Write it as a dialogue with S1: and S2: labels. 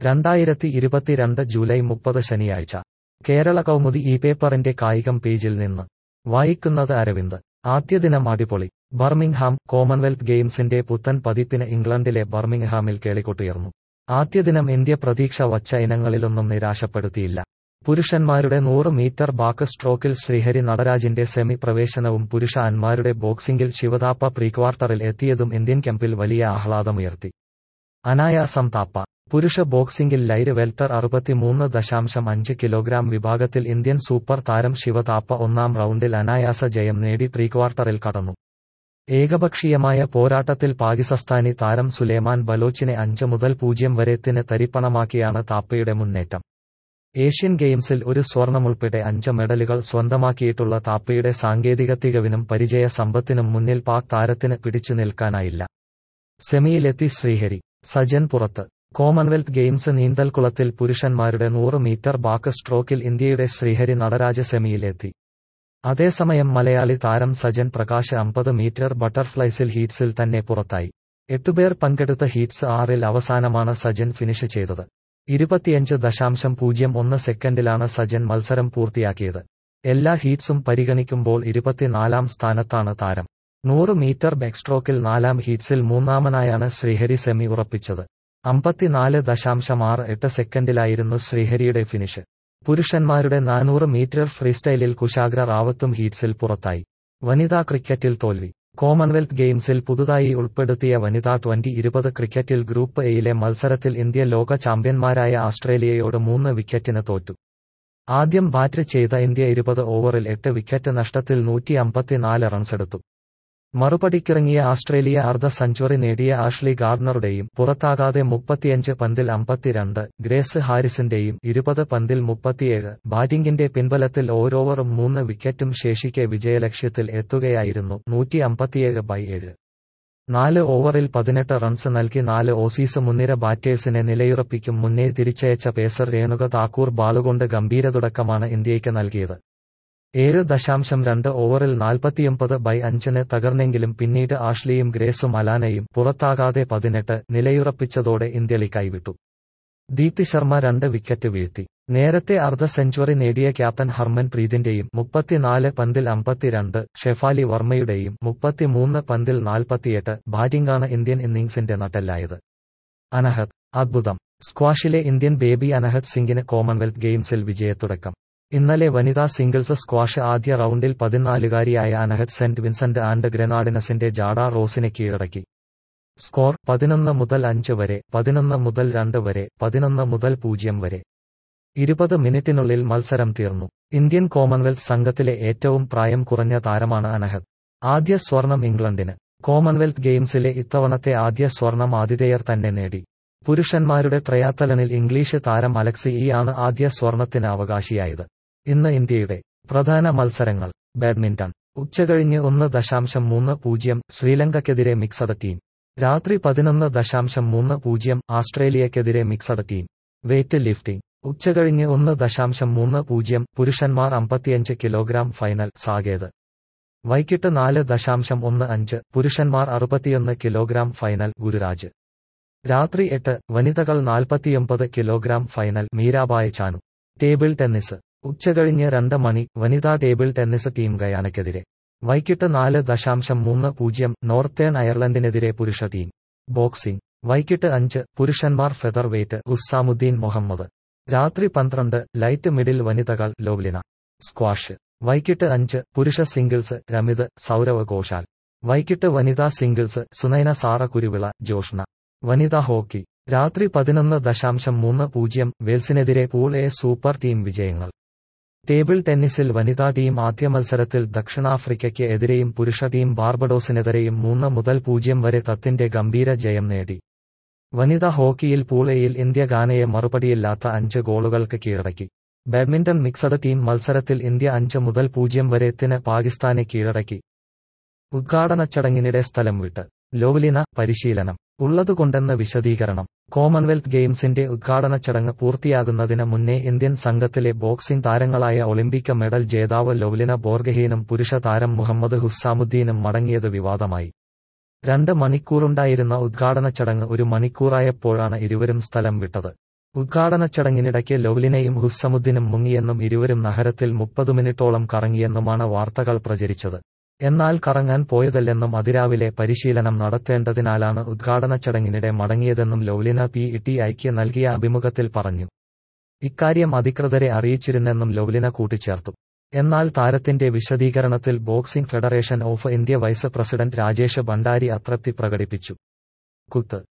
S1: രണ്ടായിരത്തി ഇരുപത്തിരണ്ട് ജൂലൈ മുപ്പത് ശനിയാഴ്ച കേരള കൗമുദി ഈ പേപ്പറിന്റെ കായികം പേജിൽ നിന്ന് വായിക്കുന്നത് അരവിന്ദ് ആദ്യദിനം അടിപൊളി ബർമിംഗ്ഹാം കോമൺവെൽത്ത് ഗെയിംസിന്റെ പുത്തൻ പതിപ്പിന് ഇംഗ്ലണ്ടിലെ ബർമിംഗ്ഹാമിൽ കേളികൊട്ടുയർന്നു ആദ്യദിനം ഇന്ത്യ പ്രതീക്ഷ വച്ച ഇനങ്ങളിലൊന്നും നിരാശപ്പെടുത്തിയില്ല പുരുഷന്മാരുടെ നൂറ് മീറ്റർ ബാക്ക് സ്ട്രോക്കിൽ ശ്രീഹരി നടരാജിന്റെ സെമി പ്രവേശനവും പുരുഷ അന്മാരുടെ ബോക്സിംഗിൽ ശിവതാപ്പ പ്രീക്വാർട്ടറിൽ എത്തിയതും ഇന്ത്യൻ ക്യാമ്പിൽ വലിയ ആഹ്ലാദമുയർത്തി അനായാസം താപ്പ പുരുഷ ബോക്സിംഗിൽ ലൈര് വെൽറ്റർ അറുപത്തിമൂന്ന് ദശാംശം അഞ്ച് കിലോഗ്രാം വിഭാഗത്തിൽ ഇന്ത്യൻ സൂപ്പർ താരം ശിവതാപ്പ ഒന്നാം റൗണ്ടിൽ അനായാസ ജയം നേടി പ്രീക്വാർട്ടറിൽ കടന്നു ഏകപക്ഷീയമായ പോരാട്ടത്തിൽ പാകിസ്ഥാനി താരം സുലേമാൻ ബലോച്ചിനെ അഞ്ച് മുതൽ പൂജ്യം വരെത്തിന് തരിപ്പണമാക്കിയാണ് താപ്പയുടെ മുന്നേറ്റം ഏഷ്യൻ ഗെയിംസിൽ ഒരു സ്വർണമുൾപ്പെടെ അഞ്ച് മെഡലുകൾ സ്വന്തമാക്കിയിട്ടുള്ള താപ്പയുടെ സാങ്കേതിക തികവിനും പരിചയ സമ്പത്തിനും മുന്നിൽ പാക് താരത്തിന് പിടിച്ചു നിൽക്കാനായില്ല സെമിയിലെത്തി ശ്രീഹരി സജൻ പുറത്ത് കോമൺവെൽത്ത് ഗെയിംസ് നീന്തൽക്കുളത്തിൽ പുരുഷന്മാരുടെ നൂറ് മീറ്റർ ബാക്ക് സ്ട്രോക്കിൽ ഇന്ത്യയുടെ ശ്രീഹരി നടരാജ സെമിയിലെത്തി അതേസമയം മലയാളി താരം സജൻ പ്രകാശ് അമ്പത് മീറ്റർ ബട്ടർഫ്ലൈസിൽ ഹീറ്റ്സിൽ തന്നെ പുറത്തായി എട്ടുപേർ പങ്കെടുത്ത ഹീറ്റ്സ് ആറിൽ അവസാനമാണ് സജൻ ഫിനിഷ് ചെയ്തത് ഇരുപത്തിയഞ്ച് ദശാംശം പൂജ്യം ഒന്ന് സെക്കൻഡിലാണ് സജൻ മത്സരം പൂർത്തിയാക്കിയത് എല്ലാ ഹീറ്റ്സും പരിഗണിക്കുമ്പോൾ ഇരുപത്തിനാലാം സ്ഥാനത്താണ് താരം നൂറ് മീറ്റർ ബാക്സ്ട്രോക്കിൽ നാലാം ഹീറ്റ്സിൽ മൂന്നാമനായാണ് ശ്രീഹരി സെമി ഉറപ്പിച്ചത് അമ്പത്തിനാല് ദശാംശം ആറ് എട്ട് സെക്കൻഡിലായിരുന്നു ശ്രീഹരിയുടെ ഫിനിഷ് പുരുഷന്മാരുടെ നാനൂറ് മീറ്റർ ഫ്രീസ്റ്റൈലിൽ കുശാഗ്ര റാവത്തും ഹീറ്റ്സിൽ പുറത്തായി വനിതാ ക്രിക്കറ്റിൽ തോൽവി കോമൺവെൽത്ത് ഗെയിംസിൽ പുതുതായി ഉൾപ്പെടുത്തിയ വനിതാ ട്വന്റി ഇരുപത് ക്രിക്കറ്റിൽ ഗ്രൂപ്പ് എയിലെ മത്സരത്തിൽ ഇന്ത്യ ലോക ചാമ്പ്യന്മാരായ ഓസ്ട്രേലിയയോട് മൂന്ന് വിക്കറ്റിന് തോറ്റു ആദ്യം ബാറ്റ് ചെയ്ത ഇന്ത്യ ഇരുപത് ഓവറിൽ എട്ട് വിക്കറ്റ് നഷ്ടത്തിൽ നൂറ്റി അമ്പത്തിനാല് റൺസെടുത്തു മറുപടിക്കിറങ്ങിയ ഓസ്ട്രേലിയ അർദ്ധ സെഞ്ചുറി നേടിയ ആഷ്ലി ഗാർഡനറുടെയും പുറത്താകാതെ മുപ്പത്തിയഞ്ച് പന്തിൽ അമ്പത്തിരണ്ട് ഗ്രേസ് ഹാരിസിന്റെയും ഇരുപത് പന്തിൽ മുപ്പത്തിയേഴ് ബാറ്റിംഗിന്റെ പിൻബലത്തിൽ ഓരോവറും മൂന്ന് വിക്കറ്റും ശേഷിക്കെ വിജയലക്ഷ്യത്തിൽ എത്തുകയായിരുന്നു നൂറ്റി അമ്പത്തിയേഴ് ബൈ ഏഴ് നാല് ഓവറിൽ പതിനെട്ട് റൺസ് നൽകി നാല് ഓസീസ് മുൻനിര ബാറ്റേഴ്സിനെ നിലയുറപ്പിക്കും മുന്നേ തിരിച്ചയച്ച പേസർ രേണുക താക്കൂർ ബാളുകൊണ്ട് ഗംഭീര തുടക്കമാണ് ഇന്ത്യയ്ക്ക് നൽകിയത് ഏഴ് ദശാംശം രണ്ട് ഓവറിൽ നാൽപ്പത്തിയൊമ്പത് ബൈ അഞ്ചിന് തകർന്നെങ്കിലും പിന്നീട് ആഷ്ലിയും ഗ്രേസും അലാനയും പുറത്താകാതെ പതിനെട്ട് നിലയുറപ്പിച്ചതോടെ ഇന്ത്യളി കൈവിട്ടു ദീപ്തി ശർമ്മ രണ്ട് വിക്കറ്റ് വീഴ്ത്തി നേരത്തെ അർദ്ധ സെഞ്ചുറി നേടിയ ക്യാപ്റ്റൻ ഹർമൻ പ്രീതിന്റെയും മുപ്പത്തിനാല് പന്തിൽ അമ്പത്തിരണ്ട് ഷെഫാലി വർമ്മയുടെയും മുപ്പത്തിമൂന്ന് പന്തിൽ നാൽപ്പത്തിയെട്ട് ബാറ്റിംഗാണ് ഇന്ത്യൻ ഇന്നിംഗ്സിന്റെ നട്ടെല്ലായത് അനഹത് അദ്ഭുതം സ്ക്വാഷിലെ ഇന്ത്യൻ ബേബി അനഹത് സിംഗിന് കോമൺവെൽത്ത് ഗെയിംസിൽ വിജയത്തുടക്കം ഇന്നലെ വനിതാ സിംഗിൾസ് സ്ക്വാഷ് ആദ്യ റൗണ്ടിൽ പതിനാലുകാരിയായ അനഹത് സെന്റ് വിൻസെന്റ് ആൻഡ് ഗ്രനാഡിനസിന്റെ ജാഡ റോസിനെ കീഴടക്കി സ്കോർ പതിനൊന്ന് മുതൽ അഞ്ച് വരെ പതിനൊന്ന് മുതൽ രണ്ട് വരെ പതിനൊന്ന് മുതൽ പൂജ്യം വരെ ഇരുപത് മിനിറ്റിനുള്ളിൽ മത്സരം തീർന്നു ഇന്ത്യൻ കോമൺവെൽത്ത് സംഘത്തിലെ ഏറ്റവും പ്രായം കുറഞ്ഞ താരമാണ് അനഹത് ആദ്യ സ്വർണം ഇംഗ്ലണ്ടിന് കോമൺവെൽത്ത് ഗെയിംസിലെ ഇത്തവണത്തെ ആദ്യ സ്വർണം ആതിഥേയർ തന്നെ നേടി പുരുഷന്മാരുടെ ട്രയാത്തലനിൽ ഇംഗ്ലീഷ് താരം അലക്സി ഈ ആണ് ആദ്യ സ്വർണത്തിന് അവകാശിയായത് ഇന്ന് ഇന്ത്യയുടെ പ്രധാന മത്സരങ്ങൾ ബാഡ്മിന്റൺ ഉച്ചകഴിഞ്ഞ് ഒന്ന് ദശാംശം മൂന്ന് പൂജ്യം ശ്രീലങ്കയ്ക്കെതിരെ മിക്സഡ് ടീം രാത്രി പതിനൊന്ന് ദശാംശം മൂന്ന് പൂജ്യം ആസ്ട്രേലിയക്കെതിരെ മിക്സഡ് ടീം വെയ്റ്റ് ലിഫ്റ്റിംഗ് ഉച്ചകഴിഞ്ഞ് ഒന്ന് ദശാംശം മൂന്ന് പൂജ്യം പുരുഷന്മാർ അമ്പത്തിയഞ്ച് കിലോഗ്രാം ഫൈനൽ സാകേത് വൈകിട്ട് നാല് ദശാംശം ഒന്ന് അഞ്ച് പുരുഷന്മാർ അറുപത്തിയൊന്ന് കിലോഗ്രാം ഫൈനൽ ഗുരുരാജ് രാത്രി എട്ട് വനിതകൾ നാൽപ്പത്തിയൊമ്പത് kilogram final Mirabai Chanu table tennis ഉച്ചകഴിഞ്ഞ് രണ്ട് മണി വനിതാ ടേബിൾ ടെന്നീസ് ടീം ഗയാനയ്ക്കെതിരെ വൈകിട്ട് നാല് ദശാംശം മൂന്ന് പൂജ്യം നോർത്തേൺ അയർലൻഡിനെതിരെ പുരുഷ ടീം ബോക്സിംഗ് വൈകിട്ട് അഞ്ച് പുരുഷന്മാർ ഫെദർ വെയ്റ്റ് ഉസ്സാമുദ്ദീൻ മുഹമ്മദ് രാത്രി പന്ത്രണ്ട് ലൈറ്റ് മിഡിൽ വനിതകൾ ലോവ്ലിന സ്ക്വാഷ് വൈകിട്ട് അഞ്ച് പുരുഷ സിംഗിൾസ് രമിത് സൗരവ് ഘോഷാൽ വൈകിട്ട് വനിതാ സിംഗിൾസ് സുനൈന സാറ കുരുവിള ജോഷ്ന വനിതാ ഹോക്കി രാത്രി പതിനൊന്ന് ദശാംശം മൂന്ന് പൂജ്യം വെൽസിനെതിരെ പൂൾ എ സൂപ്പർ ടീം വിജയങ്ങൾ ടേബിൾ ടെന്നീസിൽ വനിതാ ടീം ആദ്യ മത്സരത്തിൽ ദക്ഷിണാഫ്രിക്കയ്ക്ക് എതിരെയും പുരുഷ ടീം ബാർബഡോസിനെതിരെയും മൂന്ന് മുതൽ പൂജ്യം വരെ തത്തിന്റെ ഗംഭീര ജയം നേടി വനിതാ ഹോക്കിയിൽ പൂൾ എയിൽ ഇന്ത്യ ഗാനയെ മറുപടിയില്ലാത്ത അഞ്ച് ഗോളുകൾക്ക് കീഴടക്കി ബാഡ്മിന്റൺ മിക്സഡ് ടീം മത്സരത്തിൽ ഇന്ത്യ അഞ്ച് മുതൽ പൂജ്യം വരെ എത്തിന് പാകിസ്ഥാനെ കീഴടക്കി ഉദ്ഘാടന ചടങ്ങിനിടെ സ്ഥലം വിട്ട് ലോവ്ലിന പരിശീലനം ഉള്ളതുകൊണ്ടെന്ന് വിശദീകരണം കോമൺവെൽത്ത് ഗെയിംസിന്റെ ഉദ്ഘാടന ചടങ്ങ് പൂർത്തിയാകുന്നതിന് മുന്നേ ഇന്ത്യൻ സംഘത്തിലെ ബോക്സിംഗ് താരങ്ങളായ ഒളിമ്പിക് മെഡൽ ജേതാവ് ലൊവ്ലിന ബോർഗഹീനും പുരുഷ താരം മുഹമ്മദ് ഹുസ്സാമുദ്ദീനും മടങ്ങിയത് വിവാദമായി രണ്ട് മണിക്കൂറുണ്ടായിരുന്ന ഉദ്ഘാടന ചടങ്ങ് ഒരു മണിക്കൂറായപ്പോഴാണ് ഇരുവരും സ്ഥലം വിട്ടത് ഉദ്ഘാടന ചടങ്ങിനിടയ്ക്ക് ലൗലിനയും ഹുസ്സമുദ്ദിനും മുങ്ങിയെന്നും ഇരുവരും നഗരത്തിൽ മുപ്പത് മിനിറ്റോളം കറങ്ങിയെന്നുമാണ് വാർത്തകൾ പ്രചരിച്ചത് എന്നാൽ കറങ്ങാൻ പോയതല്ലെന്നും അതിരാവിലെ പരിശീലനം നടത്തേണ്ടതിനാലാണ് ഉദ്ഘാടന ചടങ്ങിനിടെ മടങ്ങിയതെന്നും ലൗലിന പി ടി ഐക്ക് നൽകിയ അഭിമുഖത്തിൽ പറഞ്ഞു ഇക്കാര്യം അധികൃതരെ അറിയിച്ചിരുന്നെന്നും ലൗലിന കൂട്ടിച്ചേർത്തു എന്നാൽ താരത്തിന്റെ വിശദീകരണത്തിൽ boxing federation of India vice president Rajesh Bhandari അതൃപ്തി പ്രകടിപ്പിച്ചു കുത്ത്